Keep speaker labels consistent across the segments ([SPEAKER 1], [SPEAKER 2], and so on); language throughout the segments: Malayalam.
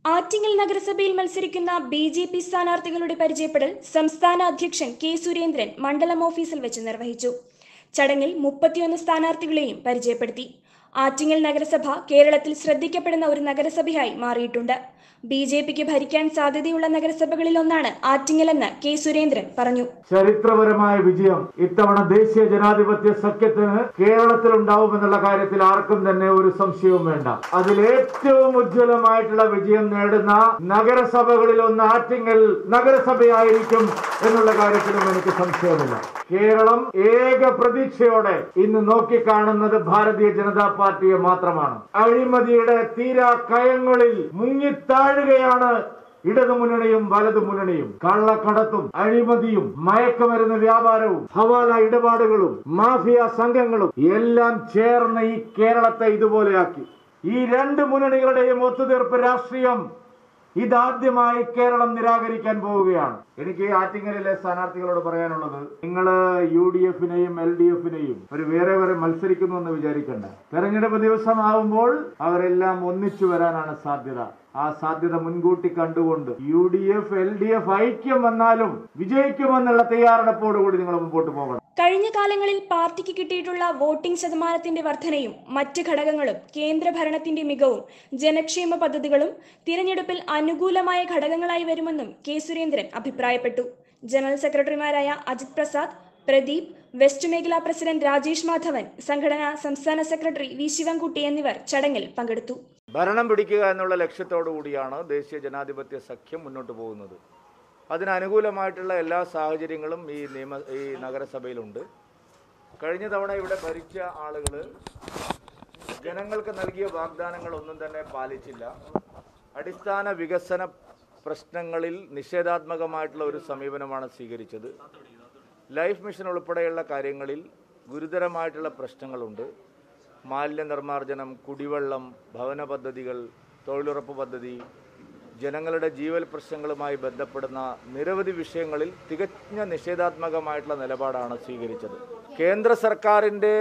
[SPEAKER 1] ആറ്റിങ്ങൽ നഗരസഭയിൽ മത്സരിക്കുന്ന ബി ജെ പി സ്ഥാനാർത്ഥികളുടെ പരിചയപ്പെടൽ സംസ്ഥാന അധ്യക്ഷൻ കെ സുരേന്ദ്രൻ മണ്ഡലം ഓഫീസിൽ വെച്ച് നിർവഹിച്ചു ചടങ്ങിൽ മുപ്പത്തിയൊന്ന് സ്ഥാനാർത്ഥികളെയും പരിചയപ്പെടുത്തി ആറ്റിങ്ങൽ നഗരസഭ കേരളത്തിൽ ശ്രദ്ധിക്കപ്പെടുന്ന ഒരു നഗരസഭയായി മാറിയിട്ടുണ്ട് ബി ജെ പിക്ക് ഭരിക്കാൻ സാധ്യതയുള്ള നഗരസഭകളിൽ ഒന്നാണ് ആറ്റിങ്ങലെന്ന് കെ സുരേന്ദ്രൻ പറഞ്ഞു
[SPEAKER 2] ചരിത്രപരമായ വിജയം ഇത്തവണ ദേശീയ ജനാധിപത്യ സഖ്യത്തിന് കേരളത്തിൽ ഉണ്ടാവുമെന്നുള്ള കാര്യത്തിൽ ആർക്കും തന്നെ ഒരു സംശയവും വേണ്ട അതിൽ ഏറ്റവും ഉജ്ജ്വലമായിട്ടുള്ള വിജയം നേടുന്ന നഗരസഭകളിൽ ഒന്ന് ആറ്റിങ്ങൽ നഗരസഭയായിരിക്കും എന്നുള്ള കാര്യത്തിലും എനിക്ക് സംശയമില്ല കേരളം ഏക പ്രതീക്ഷയോടെ ഇന്ന് നോക്കിക്കാണുന്നത് ഭാരതീയ ജനതാ പാർട്ടിയെ മാത്രമാണ് അഴിമതിയുടെ തീരാ കയങ്ങളിൽ മുങ്ങിത്താഴുകയാണ് ഇടതുമുന്നണിയും വലതുമുന്നണിയും കള്ളക്കടത്തും അഴിമതിയും മയക്കുമരുന്ന് വ്യാപാരവും ഹവാല ഇടപാടുകളും മാഫിയ സംഘങ്ങളും എല്ലാം ചേർന്ന് ഈ കേരളത്തെ ഇതുപോലെയാക്കി ഈ രണ്ട് മുന്നണികളുടെയും ഒത്തുതീർപ്പ് രാഷ്ട്രീയം ഇതാദ്യമായി കേരളം നിരാകരിക്കാൻ പോവുകയാണ് എനിക്ക് ഈ ആറ്റിങ്ങലിലെ സ്ഥാനാർത്ഥികളോട് പറയാനുള്ളത് നിങ്ങൾ യു ഡി എഫിനെയും എൽ ഡി എഫിനെയും ഒരു വേറെ വേറെ മത്സരിക്കുന്നു എന്ന് വിചാരിക്കണ്ട തെരഞ്ഞെടുപ്പ് ദിവസമാവുമ്പോൾ അവരെല്ലാം ഒന്നിച്ചു വരാനാണ് സാധ്യത ആ സാധ്യത മുൻകൂട്ടി കണ്ടുകൊണ്ട് U D F L D F ഐക്യം വന്നാലും വിജയിക്കുമെന്നുള്ള തയ്യാറെടുപ്പോടുകൂടി നിങ്ങൾ മുമ്പോട്ട് പോകണം
[SPEAKER 1] കഴിഞ്ഞ കാലങ്ങളിൽ പാർട്ടിക്ക് കിട്ടിയിട്ടുള്ള വോട്ടിംഗ് ശതമാനത്തിന്റെ വർധനയും മറ്റ് ഘടകങ്ങളും കേന്ദ്ര ഭരണത്തിന്റെ മികവും ജനക്ഷേമ പദ്ധതികളും തിരഞ്ഞെടുപ്പിൽ അനുകൂലമായ ഘടകങ്ങളായി വരുമെന്നും കെ സുരേന്ദ്രൻ അഭിപ്രായപ്പെട്ടു ജനറൽ സെക്രട്ടറിമാരായ അജിത് പ്രസാദ് പ്രദീപ് വെസ്റ്റ് മേഖലാ പ്രസിഡന്റ് രാജേഷ് മാധവൻ സംഘടനാ സംസ്ഥാന സെക്രട്ടറി വി ശിവൻകുട്ടി എന്നിവർ ചടങ്ങിൽ പങ്കെടുത്തു
[SPEAKER 3] ഭരണം പിടിക്കുക എന്നുള്ള ലക്ഷ്യത്തോടു കൂടിയാണ് ദേശീയ ജനാധിപത്യ സഖ്യം മുന്നോട്ട് പോകുന്നത് അതിനനുകൂലമായിട്ടുള്ള എല്ലാ സാഹചര്യങ്ങളും ഈ നിയമ ഈ നഗരസഭയിലുണ്ട് കഴിഞ്ഞ തവണ ഇവിടെ ഭരിച്ച ആളുകൾ ജനങ്ങൾക്ക് നൽകിയ വാഗ്ദാനങ്ങളൊന്നും തന്നെ പാലിച്ചില്ല അടിസ്ഥാന വികസന പ്രശ്നങ്ങളിൽ നിഷേധാത്മകമായിട്ടുള്ള ഒരു സമീപനമാണ് സ്വീകരിച്ചത് ലൈഫ് മിഷൻ ഉൾപ്പെടെയുള്ള കാര്യങ്ങളിൽ ഗുരുതരമായിട്ടുള്ള പ്രശ്നങ്ങളുണ്ട് മാലിന്യ നിർമ്മാർജ്ജനം കുടിവെള്ളം ഭവന പദ്ധതികൾ തൊഴിലുറപ്പ് പദ്ധതി ജനങ്ങളുടെ ജീവൽ പ്രശ്നങ്ങളുമായി ബന്ധപ്പെടുന്ന നിരവധി വിഷയങ്ങളിൽ തികഞ്ഞ നിഷേധാത്മകമായിട്ടുള്ള നിലപാടാണ് സ്വീകരിച്ചത് കേന്ദ്ര സർക്കാരിൻ്റെ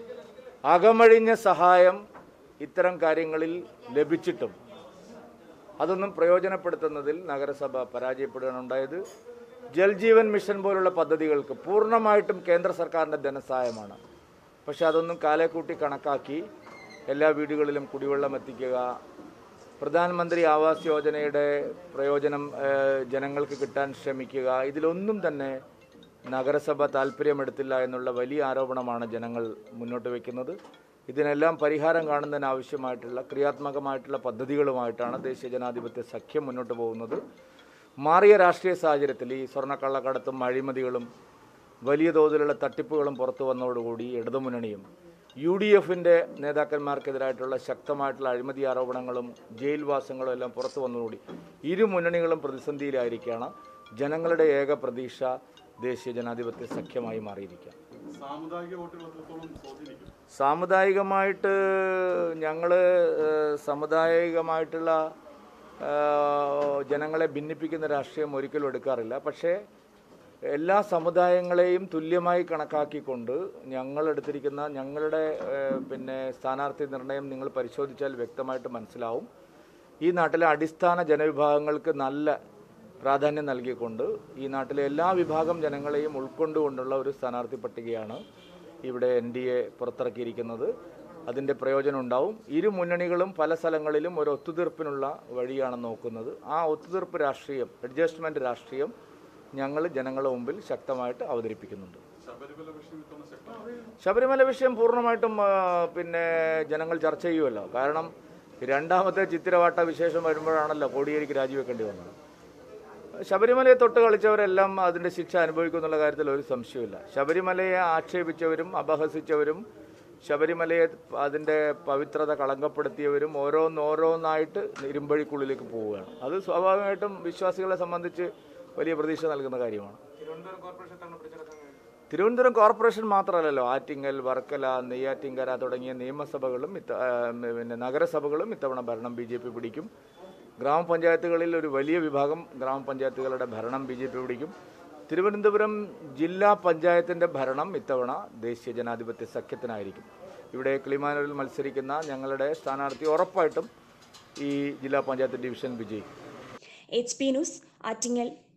[SPEAKER 3] അകമഴിഞ്ഞ സഹായം ഇത്തരം കാര്യങ്ങളിൽ ലഭിച്ചിട്ടും അതൊന്നും പ്രയോജനപ്പെടുത്തുന്നതിൽ നഗരസഭ പരാജയപ്പെടുകയാണ് ഉണ്ടായത് ജൽജീവൻ മിഷൻ പോലുള്ള പദ്ധതികൾക്ക് പൂർണ്ണമായിട്ടും കേന്ദ്ര സർക്കാരിൻ്റെ ധനസഹായമാണ് പക്ഷെ അതൊന്നും കാലേക്കൂട്ടി കണക്കാക്കി എല്ലാ വീടുകളിലും കുടിവെള്ളം എത്തിക്കുക പ്രധാനമന്ത്രി ആവാസ് യോജനയുടെ പ്രയോജനം ഏഹ്, ജനങ്ങൾക്ക് കിട്ടാൻ ശ്രമിക്കുക ഇതിലൊന്നും തന്നെ നഗരസഭ താല്പര്യമെടുത്തില്ല എന്നുള്ള വലിയ ആരോപണമാണ് ജനങ്ങൾ മുന്നോട്ട് വയ്ക്കുന്നത് ഇതിനെല്ലാം പരിഹാരം കാണുന്നതിന് ആവശ്യമായിട്ടുള്ള ക്രിയാത്മകമായിട്ടുള്ള പദ്ധതികളുമായിട്ടാണ് ദേശീയ ജനാധിപത്യ സഖ്യം മുന്നോട്ട് പോകുന്നത് മാറിയ രാഷ്ട്രീയ സാഹചര്യത്തിൽ ഈ സ്വർണ്ണക്കള്ളക്കടത്തും അഴിമതികളും വലിയ തോതിലുള്ള തട്ടിപ്പുകളും പുറത്തു വന്നതോടുകൂടി ഇടതുമുന്നണിയും യു ഡി എഫിൻ്റെ നേതാക്കന്മാർക്കെതിരായിട്ടുള്ള ശക്തമായിട്ടുള്ള അഴിമതി ആരോപണങ്ങളും ജയിൽവാസങ്ങളും എല്ലാം പുറത്തു വന്നതോടുകൂടി ഇരു മുന്നണികളും പ്രതിസന്ധിയിലായിരിക്കുകയാണ് ജനങ്ങളുടെ ഏക പ്രതീക്ഷ ദേശീയ ജനാധിപത്യ സഖ്യമായി മാറിയിരിക്കുക സാമുദായികമായിട്ട് ഞങ്ങൾ സാമുദായികമായിട്ടുള്ള ആ, ജനങ്ങളെ ഭിന്നിപ്പിക്കുന്ന രാഷ്ട്രീയം ഒരിക്കലും എടുക്കാറില്ല പക്ഷേ എല്ലാ സമുദായങ്ങളെയും തുല്യമായി കണക്കാക്കിക്കൊണ്ട് ഞങ്ങൾ എടുത്തിരിക്കുന്ന ഞങ്ങളുടെ ഏഹ്, പിന്നെ സ്ഥാനാർത്ഥി നിർണയം നിങ്ങൾ പരിശോധിച്ചാൽ വ്യക്തമായിട്ട് മനസ്സിലാവും ഈ നാട്ടിലെ അടിസ്ഥാന ജനവിഭാഗങ്ങൾക്ക് നല്ല പ്രാധാന്യം നൽകിക്കൊണ്ട് ഈ നാട്ടിലെ എല്ലാ വിഭാഗം ജനങ്ങളെയും ഉൾക്കൊണ്ടുകൊണ്ടുള്ള ഒരു സ്ഥാനാർത്ഥി പട്ടികയാണ് ഇവിടെ എൻ ഡി എ പുറത്തിറക്കിയിരിക്കുന്നത് അതിൻ്റെ പ്രയോജനം ഉണ്ടാവും ഇരു മുന്നണികളും പല സ്ഥലങ്ങളിലും ഒരു ഒത്തുതീർപ്പിനുള്ള വഴിയാണ് നോക്കുന്നത് ആ ഒത്തുതീർപ്പ് രാഷ്ട്രീയം അഡ്ജസ്റ്റ്മെൻറ്റ് രാഷ്ട്രീയം ഞങ്ങൾ ജനങ്ങളുടെ മുമ്പിൽ ശക്തമായിട്ട് അവതരിപ്പിക്കുന്നുണ്ട് ശബരിമല വിഷയം പൂർണ്ണമായിട്ടും ആ, പിന്നെ ജനങ്ങൾ ചർച്ച ചെയ്യുമല്ലോ കാരണം രണ്ടാമത്തെ ചിത്തിരവാട്ട വിശേഷം വരുമ്പോഴാണല്ലോ കോടിയേരിക്ക് രാജിവെക്കേണ്ടി വന്നത് ശബരിമലയെ തൊട്ട് കളിച്ചവരെല്ലാം അതിൻ്റെ ശിക്ഷ അനുഭവിക്കും എന്നുള്ള കാര്യത്തിൽ ഒരു സംശയമില്ല ശബരിമലയെ ആക്ഷേപിച്ചവരും അപഹസിച്ചവരും ശബരിമലയെ അതിൻ്റെ പവിത്രത കളങ്കപ്പെടുത്തിയവരും ഓരോന്നോരോന്നായിട്ട് ഇരുമ്പഴിക്കുള്ളിലേക്ക് പോവുകയാണ് അത് സ്വാഭാവികമായിട്ടും വിശ്വാസികളെ സംബന്ധിച്ച് വലിയ പ്രതീക്ഷ നൽകുന്ന കാര്യമാണ് തിരുവനന്തപുരം കോർപ്പറേഷൻ മാത്രമല്ലല്ലോ ആറ്റിങ്ങൽ വർക്കല നെയ്യാറ്റിങ്കര തുടങ്ങിയ നിയമസഭകളും ഇത്ത ആ, പിന്നെ നഗരസഭകളും ഇത്തവണ ഭരണം ബി ജെ പി പിടിക്കും ഗ്രാമപഞ്ചായത്തുകളിൽ ഒരു വലിയ വിഭാഗം ഗ്രാമപഞ്ചായത്തുകളുടെ ഭരണം ബി ജെ പി പിടിക്കും തിരുവനന്തപുരം ജില്ലാ പഞ്ചായത്തിൻ്റെ ഭരണം ഇത്തവണ ദേശീയ ജനാധിപത്യ സഖ്യത്തിനായിരിക്കും ഇവിടെ കിളിമാനൂരിൽ മത്സരിക്കുന്ന ഞങ്ങളുടെ സ്ഥാനാർത്ഥി ഉറപ്പായിട്ടും ഈ ജില്ലാ പഞ്ചായത്ത് ഡിവിഷൻ വിജയിക്കും
[SPEAKER 1] എച്ച് പി ന്യൂസ് ആറ്റിങ്ങൽ